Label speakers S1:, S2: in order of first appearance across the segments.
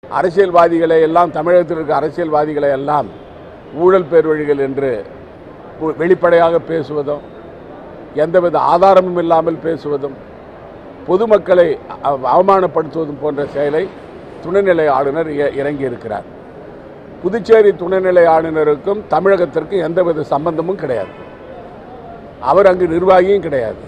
S1: அரசியல்வாதிகளை எல்லாம் தமிழகத்தில் இருக்க அரசியல்வாதிகளை எல்லாம் ஊழல் பேர்வழிகள் என்று உ- வெளிப்படையாக பேசுவதும் எந்தவித ஆதாரமும் இல்லாமல் பேசுவதும் பொதுமக்களை அ- அவமானப்படுத்துவதும் போன்ற செயலை துணைநிலை ஆளுநர் இ- இறங்கியிருக்கிறார் புதுச்சேரி துணைநிலை ஆளுநருக்கும் தமிழகத்திற்கும் எந்தவித சம்பந்தமும் கிடையாது அவர் அங்கு நிர்வாகியும் கிடையாது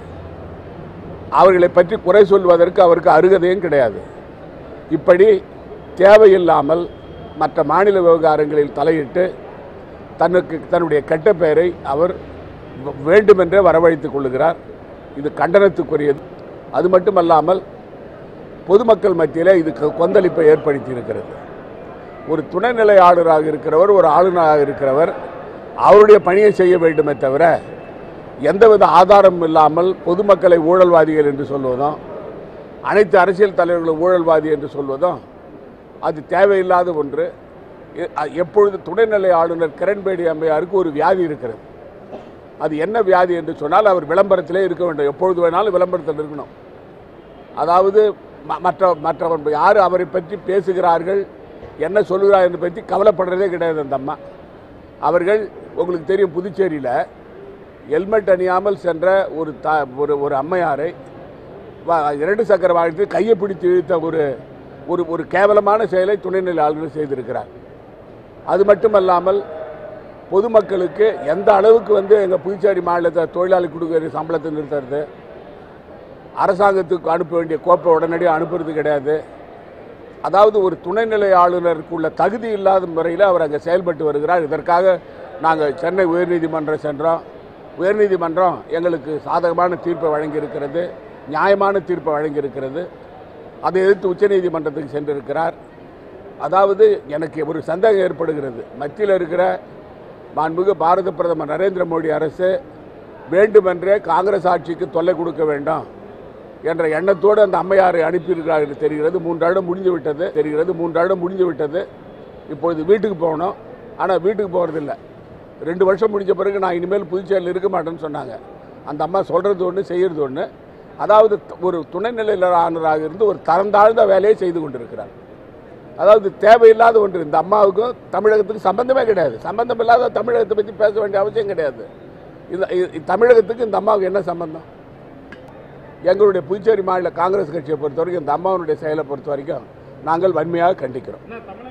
S1: அவர்களை பற்றி குறை சொல்வதற்கு அவருக்கு அருகதையும் கிடையாது இப்படி தேவையில்லாமல் மற்ற மாநில விவகாரங்களில் தலையிட்டு தனக்கு தன்னுடைய கெட்ட பெயரை அவர் வ- வேண்டுமென்றே வரவழைத்துக் கொள்கிறார் இது கண்டனத்துக்குரியது அது மட்டுமல்லாமல் பொதுமக்கள் மத்தியிலே இது கொ- கொந்தளிப்பை ஏற்படுத்தி இருக்கிறது ஒரு துணைநிலை ஆளுநராக இருக்கிறவர் ஒரு ஆளுநராக இருக்கிறவர் அவருடைய பணியை செய்ய வேண்டுமே தவிர எந்தவித ஆதாரமும் இல்லாமல் பொதுமக்களை ஊழல்வாதிகள் என்று சொல்வதும் அனைத்து அரசியல் தலைவர்களும் ஊழல்வாதி என்று சொல்வதும் அது தேவையில்லாத ஒன்று எ- அ- எப்பொழுது துணைநிலை ஆளுநர் கிரண்பேடி அம்மையாருக்கு ஒரு வியாதி இருக்கிறது அது என்ன வியாதி என்று சொன்னால் அவர் விளம்பரத்திலே இருக்க வேண்டும் எப்பொழுது வேணாலும் விளம்பரத்தில் இருக்கணும் அதாவது ம- மற்ற மற்றவர் யார் அவரை பற்றி பேசுகிறார்கள் என்ன சொல்லுகிறார் என்று பற்றி கவலைப்படுறதே கிடையாது அந்த அம்மா அவர்கள் உங்களுக்கு தெரியும் புதுச்சேரியில் ஹெல்மெட் அணியாமல் சென்ற ஒரு த ஒரு ஒரு அம்மையாரை வ- இரண்டு சக்கர வாகனத்தில் கையை பிடித்து இழுத்த ஒரு ஒரு ஒரு கேவலமான செயலை துணைநிலை ஆளுநர் செய்திருக்கிறார் அது மட்டுமல்லாமல் பொதுமக்களுக்கு எந்த அளவுக்கு வந்து எங்கள் புதுச்சேரி மாநிலத்தை தொழிலாளி கொடுக்குற சம்பளத்தை நிறுத்துறது அரசாங்கத்துக்கு அனுப்ப வேண்டிய கோப்பை உடனடியாக அனுப்புறது கிடையாது அதாவது ஒரு துணைநிலை ஆளுநருக்கு உள்ள தகுதி இல்லாத முறையில் அவர் அங்கே செயல்பட்டு வருகிறார் இதற்காக நாங்கள் சென்னை உயர்நீதிமன்றம் சென்றோம் உயர்நீதிமன்றம் எங்களுக்கு சாதகமான தீர்ப்பை வழங்கியிருக்கிறது நியாயமான தீர்ப்பை வழங்கியிருக்கிறது அதை எதிர்த்து உச்சநீதிமன்றத்துக்கு சென்றிருக்கிறார் அதாவது எனக்கு ஒரு சந்தேகம் ஏற்படுகிறது மத்தியில் இருக்கிற மாண்புமிகு பாரத பிரதமர் நரேந்திர மோடி அரசு வேண்டுமென்றே காங்கிரஸ் ஆட்சிக்கு தொல்லை கொடுக்க வேண்டாம் என்ற எண்ணத்தோடு அந்த அம்மையாரை அனுப்பியிருக்கிறார் என்று தெரிகிறது மூன்றாயிரம் முடிஞ்சு விட்டது தெரிகிறது மூன்றாயிரம் முடிஞ்சு விட்டது இப்பொழுது வீட்டுக்கு போகணும் ஆனால் வீட்டுக்கு போகிறதில்ல ரெண்டு வருஷம் முடிஞ்ச பிறகு நான் இனிமேல் புதுச்சேரியில் இருக்க மாட்டேன்னு சொன்னாங்க அந்த அம்மா சொல்கிறது ஒன்று செய்கிறது ஒன்று அதாவது ஒரு துணைநிலை ஆளுநராக இருந்து ஒரு தரம் தாழ்ந்த வேலையை செய்து கொண்டிருக்கிறார் அதாவது தேவையில்லாத ஒன்று இந்த அம்மாவுக்கும் தமிழகத்துக்கு சம்பந்தமே கிடையாது சம்பந்தம் இல்லாத தமிழகத்தை பற்றி பேச வேண்டிய அவசியம் கிடையாது இந்த இ- தமிழகத்துக்கு இந்த அம்மாவுக்கு என்ன சம்பந்தம் எங்களுடைய புதுச்சேரி மாநில காங்கிரஸ் கட்சியை பொறுத்த வரைக்கும் இந்த அம்மாவுடைய செயலை பொறுத்த வரைக்கும் நாங்கள் வன்மையாக கண்டிக்கிறோம்
S2: ஆனா தமிழக